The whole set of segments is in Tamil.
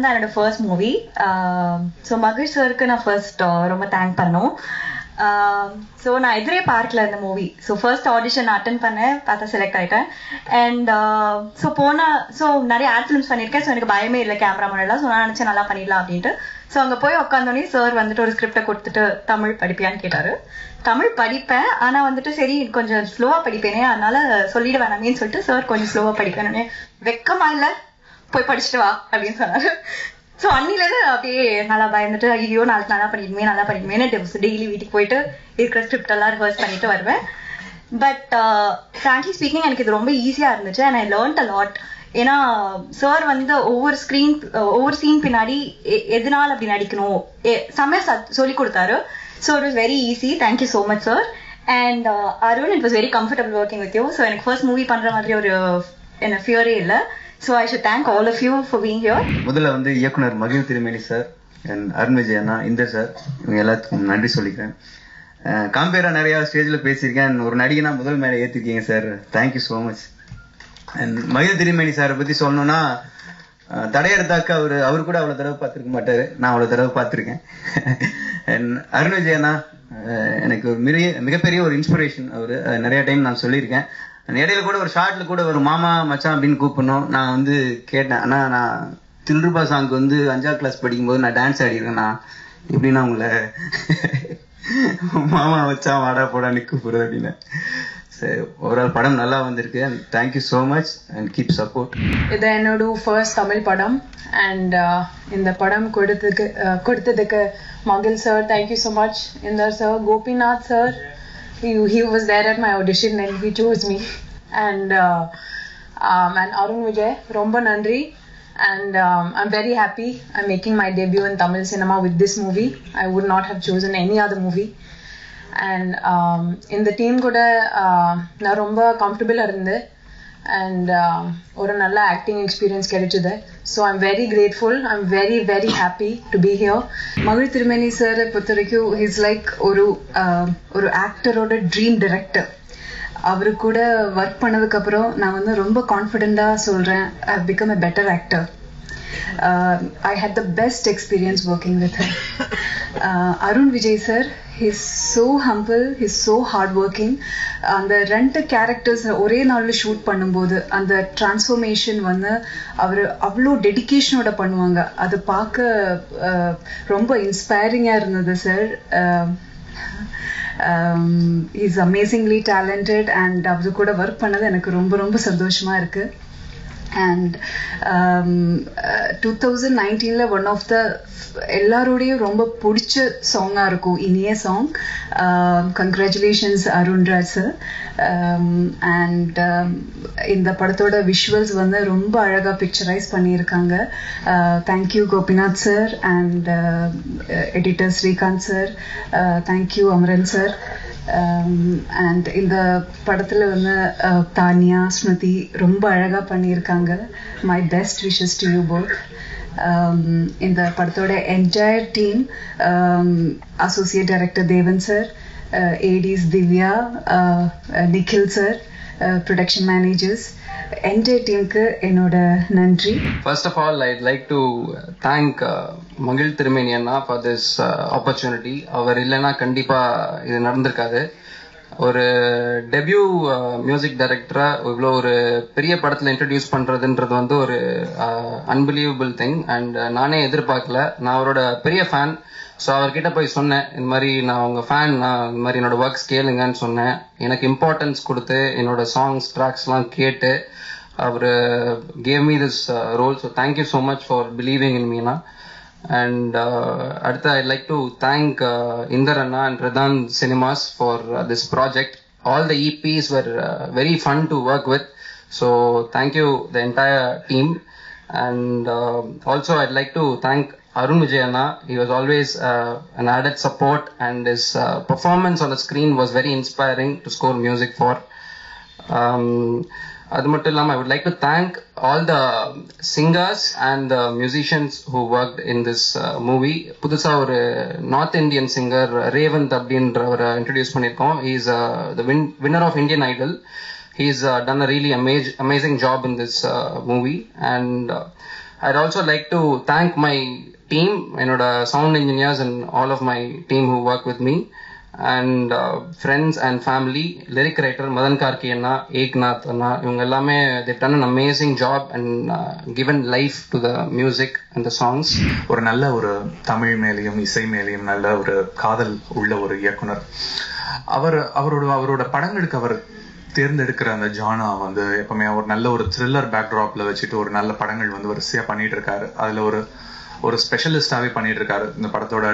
படம் தான் என்னோட ஃபர்ஸ்ட் மூவி ஸோ மகிழ் சருக்கு நான் ஃபர்ஸ்ட் ரொம்ப தேங்க் பண்ணணும் ஸோ நான் எதிரே பார்க்கல இந்த movie so first audition attend பண்ணேன் பார்த்தா செலக்ட் ஆயிட்டேன் அண்ட் ஸோ போன ஸோ நிறைய ஆட் ஃபிலிம்ஸ் பண்ணியிருக்கேன் ஸோ எனக்கு பயமே இல்லை கேமரா முன்னாடிலாம் ஸோ நான் நினச்சேன் நல்லா பண்ணிடலாம் அப்படின்ட்டு ஸோ அங்கே போய் உட்காந்தோடனே சார் வந்துட்டு ஒரு ஸ்கிரிப்டை கொடுத்துட்டு தமிழ் படிப்பியான்னு கேட்டார் தமிழ் படிப்பேன் ஆனால் வந்துட்டு சரி கொஞ்சம் ஸ்லோவாக படிப்பேனே அதனால சொல்லிட வேணாமேன்னு சொல்லிட்டு சார் கொஞ்சம் ஸ்லோவாக படிப்பேன் வெக்கமா இல்லை போய் படிச்சுட்டு வா அப்படின்னு சொன்னாரு ஸோ அன்னிலேருந்து அப்படியே நல்லா பயந்துட்டு ஐயோ நாளைக்கு நல்லா பண்ணிடுமே நல்லா பண்ணிடுமேனு டெய்லி வீட்டுக்கு போயிட்டு இருக்கிற ஸ்கிரிப்ட் எல்லாம் ரிவர்ஸ் பண்ணிட்டு வருவேன் பட் ஃப்ராங்க்லி ஸ்பீக்கிங் எனக்கு இது ரொம்ப ஈஸியாக இருந்துச்சு and I learnt a lot ஏன்னா சார் வந்து ஒவ்வொரு ஸ்க்ரீன் ஒவ்வொரு சீன் பின்னாடி எதனால் அப்படி நடிக்கணும் செம்மையா சொல்லி கொடுத்தாரு so it was very easy thank you so much sir and Arun it was very comfortable working with you so எனக்கு ஃபர்ஸ்ட் மூவி பண்ணுற மாதிரி ஒரு என்ன ஃபியரே இல்லை so I should thank all of you for being here முதல்ல வந்து இயக்குனர் மகிழ் திருமேனி சார் அண்ட் அருண் விஜய் அண்ணா இந்தர் சார் இவங்க எல்லாத்துக்கும் நன்றி சொல்லிக்கிறேன் காம்பேரா நிறைய ஸ்டேஜில் பேசியிருக்கேன் ஒரு நடிகனா முதல் மேலே ஏற்றிருக்கீங்க sir thank you so much and மகிழ் திருமேனி சாரை பற்றி சொல்லணும்னா தடையெடுத்தாக்க அவர் அவர் கூட அவ்வளோ தடவை பார்த்துருக்க மாட்டார் நான் அவ்வளோ தடவை பார்த்துருக்கேன் அண்ட் அருண் விஜய் அண்ணா எனக்கு ஒரு மிக மிகப்பெரிய ஒரு இன்ஸ்பிரேஷன் அவர் நிறைய டைம் நான் சொல்லியிருக்கேன் இடையில கூட ஒரு ஷார்ட்ல கூட ஒரு மாமா மச்சான் அப்படின்னு கூப்பிடணும் நான் வந்து கேட்டேன் ஆனா நான் தில்ருபா சாங்க்கு வந்து அஞ்சாவது கிளாஸ் படிக்கும்போது நான் டான்ஸ் ஆடிருக்கேன் நான் எப்படின்னா உங்களை மாமா மச்சான் வாடா போடான்னு கூப்பிடுறது அப்படின்னு சரி ஓவரால் படம் நல்லா வந்திருக்கு and thank you so much and keep support இது என்னோட ஃபர்ஸ்ட் தமிழ் படம் அண்ட் இந்த படம் கொடுத்ததுக்கு கொடுத்ததுக்கு மகில் sir thank you so much Inder sir Gopinath sir he, he was there at my audition and he chose me. And uh, um, and Arun Vijay, Romba Nandri. And um, I'm very happy. I'm making my debut in Tamil cinema with this movie. I would not have chosen any other movie. And um, in the team கூட நான் ரொம்ப கம்ஃபர்டபுளாக இருந்தேன் அண்ட் ஒரு நல்ல ஆக்டிங் எக்ஸ்பீரியன்ஸ் கிடைச்சது so I'm very grateful I'm very very happy to be here மகிழ் திருமேனி சார் பொறுத்த வரைக்கும் ஹிஸ் லைக் ஒரு ஒரு ஆக்டரோட ட்ரீம் டிரெக்டர் அவரு கூட ஒர்க் பண்ணதுக்கப்புறம் நான் வந்து ரொம்ப கான்ஃபிடென்ட்டாக சொல்கிறேன் I become a better actor I had the best experience working with Arun Vijay sir his so humble his so hard working அந்த ரெண்டு கேரக்டர்ஸ் ஒரே நாளில் ஷூட் பண்ணும்போது அந்த டிரான்ஸ்ஃபர்மேஷன் வந்து அவர் அவ்வளோ டெடிக்கேஷனோட பண்ணுவாங்க அது பார்க்க ரொம்ப இன்ஸ்பைரிங்காக இருந்தது sir is amazingly talented and அவர் கூட ஒர்க் பண்ணது எனக்கு ரொம்ப ரொம்ப சந்தோஷமாக இருக்குது அண்ட் டூ தௌசண்ட் நைன்டீனில் ஒன் ஆஃப் த எல்லாரோடையும் ரொம்ப பிடிச்ச சாங்காக இருக்கும் இனிய song congratulations Arunraj sir and இந்த படத்தோட விஷுவல்ஸ் வந்து ரொம்ப அழகாக பிக்சரைஸ் பண்ணியிருக்காங்க thank you Gopinath sir and editor Srikanth sir thank you Amaran sir and இந்த படத்தில் வந்து தானியா ஸ்மிருதி ரொம்ப அழகாக பண்ணியிருக்காங்க my best wishes to you both இந்த படத்தோட entire team associate director Devan sir ADs Divya Nikhil sir production managers entire டீமுக்கு என்னோட நன்றி first of all I'd like to thank மகிழ் திருமேனி அண்ணா ஃபார் திஸ் ஆப்பர்ச்சுனிட்டி அவர் இல்லைன்னா கண்டிப்பாக இது நடந்திருக்காது ஒரு டெபியூ மியூசிக் டைரக்டரா இவ்வளோ ஒரு பெரிய படத்தில் இன்ட்ரடியூஸ் பண்ணுறதுன்றது வந்து ஒரு அன்பிலீவபிள் திங் அண்ட் நானே எதிர்பார்க்கல நான் அவரோட பெரிய ஃபேன் ஸோ அவர்கிட்ட போய் சொன்னேன் இந்த மாதிரி நான் உங்கள் ஃபேன் நான் இந்த மாதிரி என்னோட ஒர்க்ஸ் கேளுங்கன்னு சொன்னேன் எனக்கு இம்பார்ட்டன்ஸ் கொடுத்து என்னோட சாங்ஸ் ட்ராக்ஸ்லாம் கேட்டு அவர் gave me this role so thank you so much for believing in மீனா அண்ட் அடுத்து I like to thank Inder அண்ணா and Rathan cinemas for this project all the இபிஸ் were very fun to work with so thank you the entire team and also I'd like to thank Arun Vijayana. He was always uh, an added support, and his uh, performance on the screen was very inspiring to score music for. Um, அது மட்டும் இல்லாமல் I would like to thank all the singers and the musicians who work in this movie புதுசாக ஒரு நார்த் இந்தியன் சிங்கர் ரேவந்த் அப்படின்றவரை இன்ட்ரடியூஸ் பண்ணியிருக்கோம் is the win winner of Indian Idol he's done a really amaze amazing job in this movie and I'd also like to thank my team, என்னோட sound engineers and all of my team who work with me and uh, friends and family, lyric writer Madan Karki அண்ணா, Eknath அண்ணா, இவங்க எல்லாமே they've done an amazing job and uh, given life to the music and the songs. ஒரு நல்ல ஒரு தமிழ் மேலேயும் இசை மேலேயும் நல்ல ஒரு காதல் உள்ள ஒரு இயக்குனர் அவர் அவரோட அவரோட படங்களுக்கு அவர் தேர்ந்தெடுக்கிற அந்த ஜானா வந்து எப்பவுமே ஒரு நல்ல ஒரு த்ரில்லர் பேக்ட்ராப்ல வச்சுட்டு ஒரு நல்ல படங்கள் வந்து வரிசையா பண்ணிட்டு இருக்காரு அதுல ஒரு ஒரு ஸ்பெஷலிஸ்டாவே பண்ணிட்டு இருக்காரு இந்த படத்தோட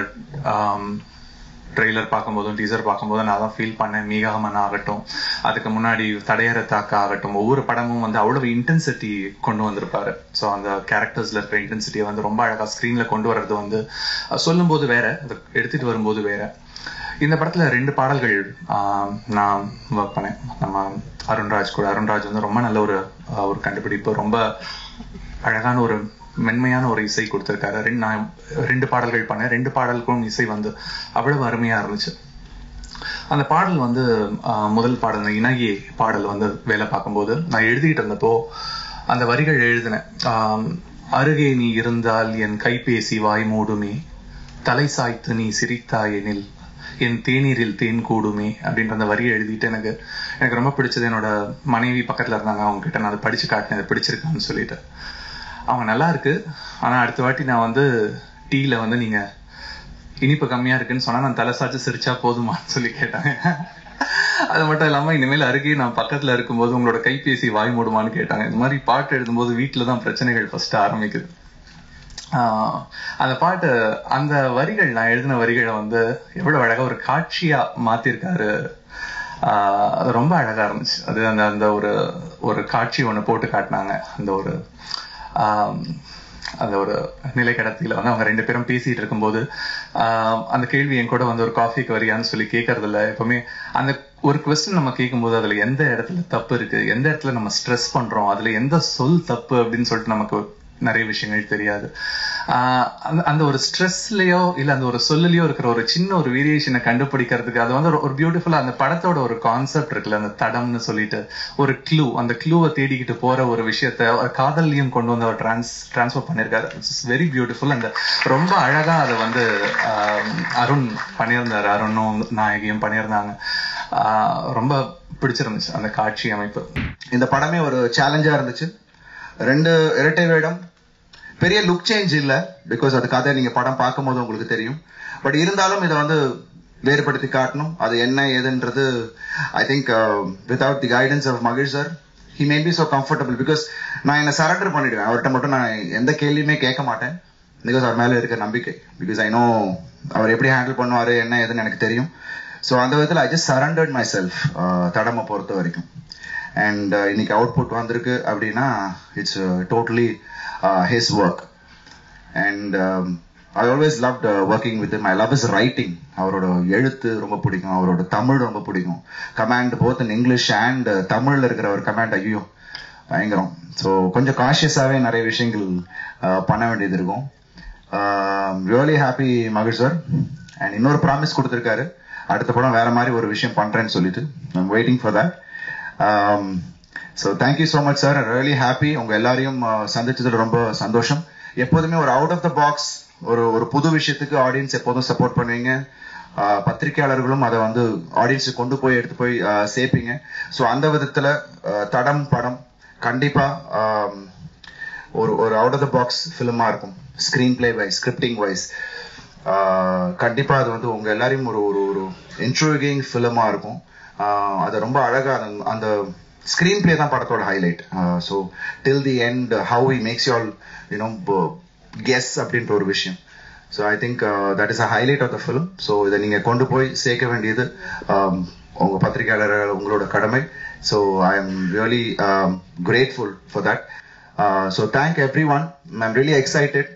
ட்ரெய்லர் பார்க்கும்போதும் டீசர் பார்க்கும்போதும் நான் தான் ஃபீல் பண்ணேன் மீகாமன் ஆகட்டும் அதுக்கு முன்னாடி தடையற தாக்க ஆகட்டும் ஒவ்வொரு படமும் வந்து அவ்வளவு இன்டென்சிட்டி கொண்டு வந்திருப்பாரு ஸோ அந்த கேரக்டர்ஸ்ல இருக்கிற இன்டென்சிட்டியை வந்து ரொம்ப அழகா ஸ்க்ரீன்ல கொண்டு வர்றது வந்து அஹ், சொல்லும்போது வேற அதை எடுத்துட்டு வரும்போது வேற இந்த படத்துல ரெண்டு பாடல்கள் ஆஹ், நான் ஒர்க் பண்ணேன் நம்ம அருண்ராஜ் கூட அருண்ராஜ் வந்து ரொம்ப நல்ல ஒரு ஆஹ், ஒரு கண்டுபிடிப்பு ரொம்ப அழகான ஒரு மென்மையான ஒரு இசை கொடுத்திருக்காரு ரெண்டு நான் ரெண்டு பாடல்கள் பண்ணேன் ரெண்டு பாடலுக்கும் இசை வந்து அவ்வளவு அருமையா இருந்துச்சு அந்த பாடல் வந்து ஆஹ், முதல் பாடல் அந்த இணகி பாடல் வந்து வேலை பார்க்கும்போது நான் எழுதிட்டு இருந்தப்போ அந்த வரிகள் எழுதினேன் ஆம், அருகே நீ இருந்தால் என் கைபேசி வாய் மூடுமே தலை சாய்த்து நீ சிரித்தாயெனில் என் தேநீரில் தேன் கூடுமே அப்படின்ற அந்த வரியை எழுதிட்டு எனக்கு எனக்கு ரொம்ப பிடிச்சது என்னோட மனைவி பக்கத்துல இருந்தாங்க அவங்க கிட்ட நான் அதை படிச்சு காட்டினேன் அது பிடிச்சிருக்கான்னு சொல்லிட்டு அவங்க நல்லா இருக்கு ஆனா அடுத்த வாட்டி நான் வந்து டீல வந்து நீங்க இனிப்பு கம்மியா இருக்குன்னு சொன்னா நான் தலை சாச்சு சிரிச்சா போதுமான்னு சொல்லி கேட்டாங்க அது மட்டும் இல்லாம இனிமேல் அருகே நான் பக்கத்துல இருக்கும்போது உங்களோட கைபேசி வாய் மூடுமான்னு கேட்டாங்க இந்த மாதிரி பாட்டு எழுதும்போது வீட்டுல தான் பிரச்சனைகள் ஃபர்ஸ்ட் ஆரம்பிக்குது ஆஹ் அந்த பாட்டு அந்த வரிகள் நான் எழுதின வரிகளை வந்து எவ்வளவு அழகா ஒரு காட்சியா மாத்திருக்காரு ஆஹ் அது ரொம்ப அழகா இருந்துச்சு அது அந்த அந்த ஒரு ஒரு காட்சி ஒண்ணு போட்டு காட்டினாங்க அந்த ஒரு ஆஹ் அந்த ஒரு நிலைக்கடத்தில வந்து அவங்க ரெண்டு பேரும் பேசிட்டு இருக்கும்போது ஆஹ் அந்த கேள்வி என் கூட வந்து ஒரு காஃபிக்கு வரியான்னு சொல்லி கேட்கறது இல்ல எப்பவுமே அந்த ஒரு கொஸ்டின் நம்ம கேட்கும்போது அதுல எந்த இடத்துல தப்பு இருக்கு எந்த இடத்துல நம்ம ஸ்ட்ரெஸ் பண்றோம் அதுல எந்த சொல் தப்பு அப்படின்னு சொல்லிட்டு நமக்கு நிறைய விஷயங்கள் தெரியாது ஆஹ் அந்த அந்த ஒரு ஸ்ட்ரெஸ்லயோ இல்ல அந்த ஒரு சொல்லலையோ இருக்கிற ஒரு சின்ன ஒரு வேரியேஷனை கண்டுபிடிக்கிறதுக்கு அது வந்து ஒரு- ஒரு பியூட்டிஃபுல்லா அந்த படத்தோட ஒரு கான்செப்ட் இருக்குல்ல அந்த தடம்னு சொல்லிட்டு ஒரு க்ளூ அந்த க்ளூவை தேடிக்கிட்டு போற ஒரு விஷயத்த ஒரு காதல்லையும் கொண்டு வந்து அவர் டிரான்ஸ் டிரான்ஸ்ஃபர் பண்ணியிருக்காரு இட்ஸ் வெரி பியூட்டிஃபுல் அந்த ரொம்ப அழகா அதை வந்து ஆஹ் அருண் பண்ணியிருந்தாரு அருணும் நாயகியும் பண்ணியிருந்தாங்க ஆஹ் ரொம்ப பிடிச்சிருந்துச்சு அந்த காட்சி அமைப்பு இந்த படமே ஒரு சேலஞ்சா இருந்துச்சு ரெண்டு இரட்டை வேடம் பெரிய லுக் சேஞ்ச் இல்ல பிகாஸ் அது கதை நீங்க படம் பார்க்கும்போது உங்களுக்கு தெரியும் பட் இருந்தாலும் இதை வந்து வேறுபடுத்தி காட்டணும் அது என்ன ஏதுன்றது I think without the guidance of மகிழ் sir he may be so comfortable because நான் என்ன சரண்டர் பண்ணிடுவேன் அவர்கிட்ட மட்டும் நான் எந்த கேள்வியுமே கேட்க மாட்டேன் பிகாஸ் அவர் மேல இருக்க நம்பிக்கை பிகாஸ் ஐ நோ அவர் எப்படி ஹேண்டில் பண்ணுவாரு என்ன ஏதுன்னு எனக்கு தெரியும் ஸோ அந்த விதத்தில் I just surrendered myself தடமை பொறுத்த வரைக்கும் அண்ட் இன்னைக்கு அவுட்புட் வந்திருக்கு அப்படின்னா it's totally his work and I always loved working with I love is writing அவரோட எழுத்து ரொம்ப பிடிக்கும் அவரோட தமிழ் ரொம்ப பிடிக்கும் command both in English and தமிழ்ல இருக்கிற ஒரு கமாண்ட் ஐயோ பயங்கரம் ஸோ கொஞ்சம் காஷியஸாகவே நிறைய விஷயங்கள் uh, பண்ண வேண்டியது இருக்கும் ரியலி ஹாப்பி மகிழ் சார் அண்ட் இன்னொரு ப்ராமிஸ் கொடுத்துருக்காரு அடுத்த படம் வேற மாதிரி ஒரு விஷயம் பண்றேன்னு சொல்லிட்டு I'm waiting for that so thank you so much sir really happy உங்க எல்லாரையும் uh, சந்திச்சதுல ரொம்ப சந்தோஷம் எப்போதுமே ஒரு அவுட் ஆஃப் த பாக்ஸ் ஒரு ஒரு புது விஷயத்துக்கு ஆடியன்ஸ் எப்போதும் சப்போர்ட் பண்ணுவீங்க ஆஹ் பத்திரிக்கையாளர்களும் அதை வந்து ஆடியன்ஸுக்கு கொண்டு போய் எடுத்து போய் ஆஹ் சேர்ப்பீங்க ஸோ அந்த விதத்துல ஆஹ் தடம் படம் கண்டிப்பா ஆம், ஒரு ஒரு அவுட் ஆஃப் த பாக்ஸ் ஃபிலிமா இருக்கும் screenplay wise scripting wise கண்டிப்பா அது வந்து உங்க எல்லாரையும் ஒரு ஒரு ஒரு இன்ட்ரோகிங் ஃபிலிமா இருக்கும் ஆஹ் அது ரொம்ப அழகா அந்த- அந்த ஸ்கிரீன் பிளே தான் படத்தோட highlight so till the end how he makes you all you know guess அப்படின்ற ஒரு விஷயம் so I think that is a highlight of the film so இதை நீங்க கொண்டு போய் சேர்க்க வேண்டியது um, உங்க பத்திரிகையாளர்கள் உங்களோட கடமை so I am really grateful for that so thank everyone I'm really excited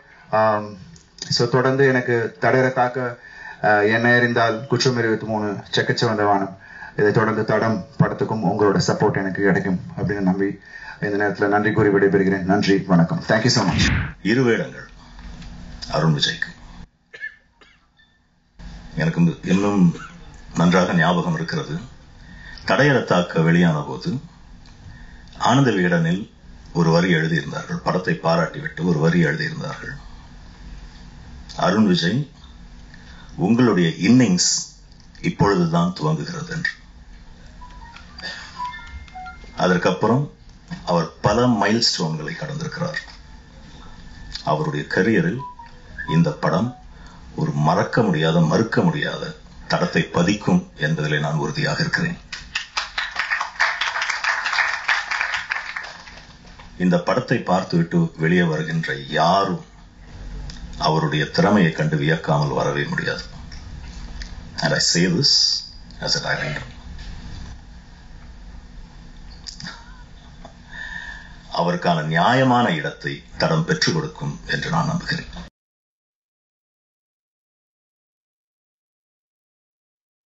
so தொடர்ந்து எனக்கு தடையற தாக்க uh, என்ன எறிந்தால் குற்றம் இருபத்தி மூணு செக்கச்ச வந்த வானம் இதை தொடர்ந்து தடம் படத்துக்கும் உங்களோட சப்போர்ட் எனக்கு கிடைக்கும் அப்படின்னு நம்பி இந்த நேரத்தில் நன்றி கூறி விடைபெறுகிறேன் நன்றி வணக்கம் தேங்க்யூ ஸோ மச் இரு வேடங்கள் அருண் விஜய்க்கு எனக்கு வந்து இன்னும் நன்றாக ஞாபகம் இருக்கிறது தடையற தாக்க வெளியான போது ஆனந்த விகடனில் ஒரு வரி எழுதியிருந்தார்கள் படத்தை பாராட்டிவிட்டு ஒரு வரி எழுதியிருந்தார்கள் அருண் விஜய் உங்களுடைய இன்னிங்ஸ் இப்பொழுதுதான் துவங்குகிறது என்று அதற்கப்புறம் அவர் பல மைல் ஸ்டோன்களை கடந்திருக்கிறார் அவருடைய கரியரில் இந்த படம் ஒரு மறக்க முடியாத மறுக்க முடியாத தடத்தை பதிக்கும் என்பதிலே நான் உறுதியாக இருக்கிறேன் இந்த படத்தை பார்த்துவிட்டு வெளியே வருகின்ற யாரும் அவருடைய திறமையை கண்டு வியக்காமல் வரவே முடியாது And I say this as a director. அவருக்கான நியாயமான இடத்தை தடம் பெற்றுக் கொடுக்கும் என்று நான் நம்புகிறேன்